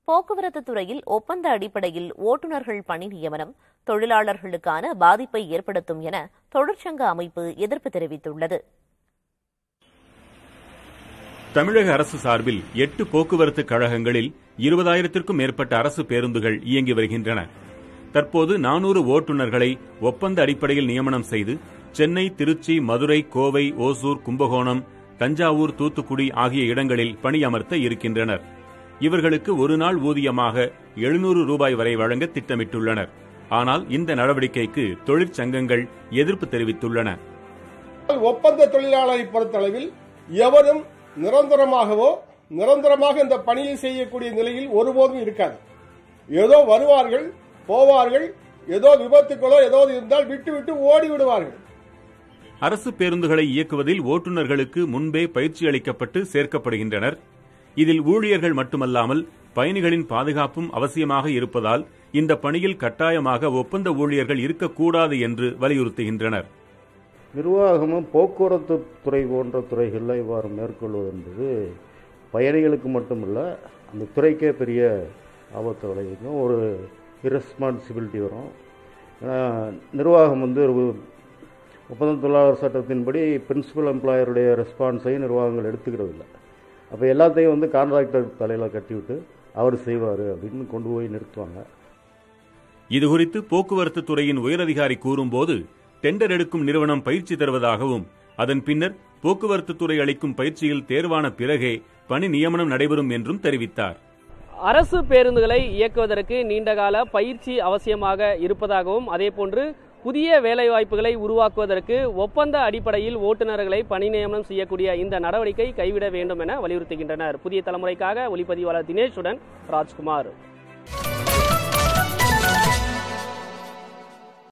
போக்குவரத்து துறையில் ஒப்பந்த அடிப்படையில் ஓட்டுநர்கள் பணி நியமனம் தொழிலாளர்களுக்கான பாதிப்பை ஏற்படுத்தும் என தொழிற்சங்க அமைப்பு எதிர்ப்பு தெரிவித்துள்ளது தமிழக அரசு சார்பில் எட்டு போக்குவரத்து கழகங்களில் இருபதாயிரத்திற்கும் மேற்பட்ட அரசு பேருந்துகள் இயங்கி வருகின்றன தற்போது நானூறு ஓட்டுநர்களை ஒப்பந்த அடிப்படையில் நியமனம் செய்து சென்னை திருச்சி மதுரை கோவை ஓசூர் கும்பகோணம் தஞ்சாவூர் தூத்துக்குடி ஆகிய இடங்களில் பணியமர்த்த இருக்கின்றனர் இவர்களுக்கு ஒரு நாள் ஊதியமாக எழுநூறு ரூபாய் வரை வழங்க திட்டமிட்டுள்ளனர் ஆனால் இந்த நடவடிக்கைக்கு தொழிற்சங்கங்கள் எதிர்ப்பு தெரிவித்துள்ளன ஒப்பந்த தொழிலாளரை பொறுத்தளவில் எவரும் நிரந்தரமாகவோ நிரந்தரமாக இந்த பணியை செய்யக்கூடிய நிலையில் ஒருபோதும் இருக்காது ஏதோ வருவார்கள் போவார்கள் ஏதோ விபத்துக்களோ ஏதோ இருந்தால் விட்டு விட்டு ஓடி விடுவார்கள் அரசு பேருந்துகளை இயக்குவதில் ஓட்டுநர்களுக்கு முன்பே பயிற்சி அளிக்கப்பட்டு சேர்க்கப்படுகின்றனர் இதில் ஊழியர்கள் மட்டுமல்லாமல் பயணிகளின் பாதுகாப்பும் அவசியமாக இருப்பதால் இந்த பணியில் கட்டாயமாக ஒப்பந்த ஊழியர்கள் இருக்கக்கூடாது என்று வலியுறுத்துகின்றனர் நிர்வாகமும் போக்குவரத்து துறை போன்ற துறைகளில் இவ்வாறு மேற்கொள்வது என்பது பயணிகளுக்கு மட்டுமல்ல அந்த துறைக்கே பெரிய ஆபத்து விளைவிக்கும் ஒரு இரஸ்பான்சிபிலிட்டி வரும் ஏன்னா நிர்வாகம் வந்து ஒரு ஒப்பந்த தொழிலாளர் சட்டத்தின்படி பிரின்சிபல் எம்ப்ளாயருடைய ரெஸ்பான்ஸை நிர்வாகங்கள் எடுத்துக்கிறது இல்லை அப்போ எல்லாத்தையும் வந்து கான்ட்ராக்டர் தலையில் கட்டிவிட்டு அவர் செய்வார் அப்படின்னு கொண்டு போய் நிறுத்துவாங்க இதுகுறித்து போக்குவரத்து துறையின் உயரதிகாரி கூறும்போது டெண்டர் எடுக்கும் நிறுவனம் பயிற்சி தருவதாகவும் அதன் பின்னர் போக்குவரத்து துறை அளிக்கும் பயிற்சியில் தேர்வான பிறகே பணி நியமனம் நடைபெறும் என்றும் தெரிவித்தார் அரசு பேருந்துகளை இயக்குவதற்கு நீண்டகால பயிற்சி அவசியமாக இருப்பதாகவும் அதேபோன்று புதிய வேலைவாய்ப்புகளை உருவாக்குவதற்கு ஒப்பந்த அடிப்படையில் ஓட்டுநர்களை பணி நியமனம் செய்யக்கூடிய இந்த நடவடிக்கை கைவிட வேண்டும் என வலியுறுத்துகின்றனர் புதிய தலைமுறைக்காக ஒளிப்பதிவாளர் தினேஷுடன் ராஜ்குமார்